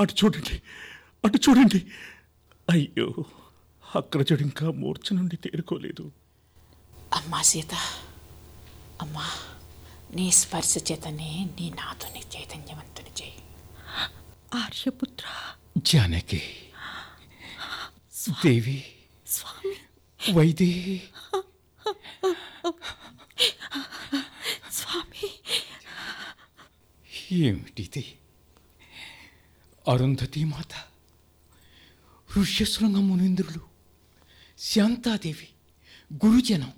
అటు చూడండి అటు చూడండి అయ్యో అగ్రజుడు ఇంకా మూర్ఛ నుండి తేరుకోలేదు అమ్మా సీత అమ్మా నీ స్పర్శ చేతనే నీ నాతోని చైతన్యవంతుని చేయి ఆర్యపుత్ర జానకి దేవి స్వామి వైదేహి స్వామి ఏమిటిది అరుంధతి మాత ఋష్యశృంగ మునీంద్రులు శాంతాదేవి గురుజనం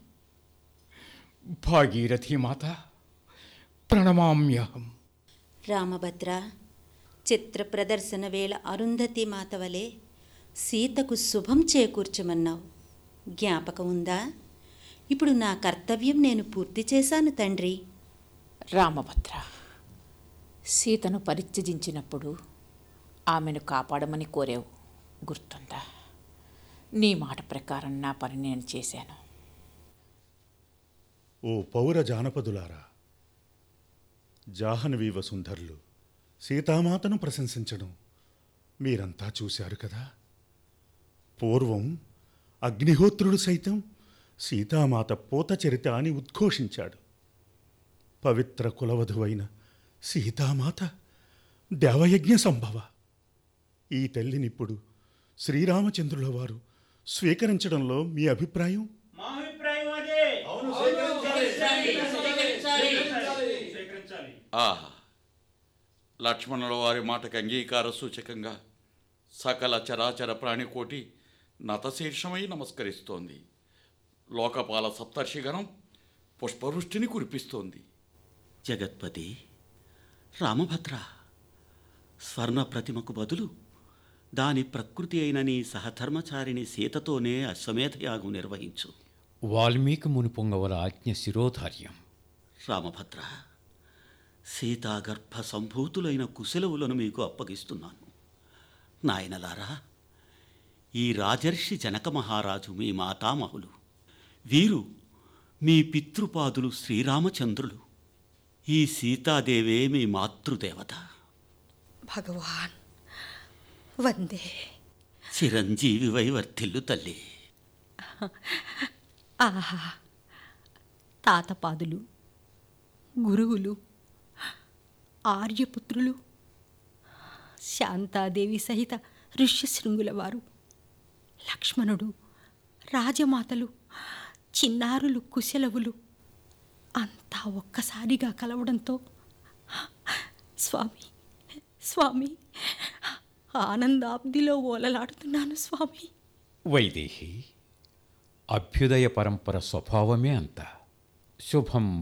భాగీరథి మాత ప్రణమామ్యహం రామభద్ర చిత్ర ప్రదర్శన వేళ అరుంధతి మాత వలె సీతకు శుభం చేకూర్చమన్నావు జ్ఞాపకం ఉందా ఇప్పుడు నా కర్తవ్యం నేను పూర్తి చేశాను తండ్రి రామభద్ర సీతను పరిత్యజించినప్పుడు ఆమెను కాపాడమని కోరావు గుర్తుందా నీ మాట ప్రకారం నా పని నేను చేశాను ఓ పౌర జానపదులారా జాహ్నవీ వసుంధరులు సీతామాతను ప్రశంసించడం మీరంతా చూశారు కదా పూర్వం అగ్నిహోత్రుడు సైతం సీతామాత పోత చరిత అని ఉద్ఘోషించాడు పవిత్ర కులవధువైన సీతామాత దేవయజ్ఞ సంభవ ఈ తల్లినిప్పుడు శ్రీరామచంద్రుల వారు స్వీకరించడంలో మీ అభిప్రాయం ఆహా లక్ష్మణుల వారి మాటకు అంగీకార సూచకంగా సకల చరాచర ప్రాణికోటి నతశీర్షమై నమస్కరిస్తోంది లోకపాల సప్తర్షిగణం పుష్పవృష్టిని కురిపిస్తోంది జగత్పతి రామభద్ర స్వర్ణ ప్రతిమకు బదులు దాని ప్రకృతి అయిన నీ సహధర్మచారిణి సీతతోనే అశ్వమేధయాగం నిర్వహించు వాల్మీకి మునిపొంగవల ఆజ్ఞ శిరోధార్యం రామభద్ర సీతాగర్భ సంభూతులైన కుశలవులను మీకు అప్పగిస్తున్నాను నాయనలారా ఈ రాజర్షి జనక మహారాజు మీ మాతామహులు వీరు మీ పితృపాదులు శ్రీరామచంద్రులు ఈ సీతాదేవే మీ మాతృదేవత భగవాన్ వందే చిరంజీవి వర్ధిల్లు తల్లి ఆహా తాతపాదులు గురువులు ఆర్యపుత్రులు శాంతాదేవి సహిత ఋష్యశృంగుల వారు లక్ష్మణుడు రాజమాతలు చిన్నారులు కుశలవులు అంతా ఒక్కసారిగా కలవడంతో స్వామి స్వామి ఆనందాబ్దిలో ఓలలాడుతున్నాను స్వామి వైదేహి అభ్యుదయ పరంపర స్వభావమే అంత శుభం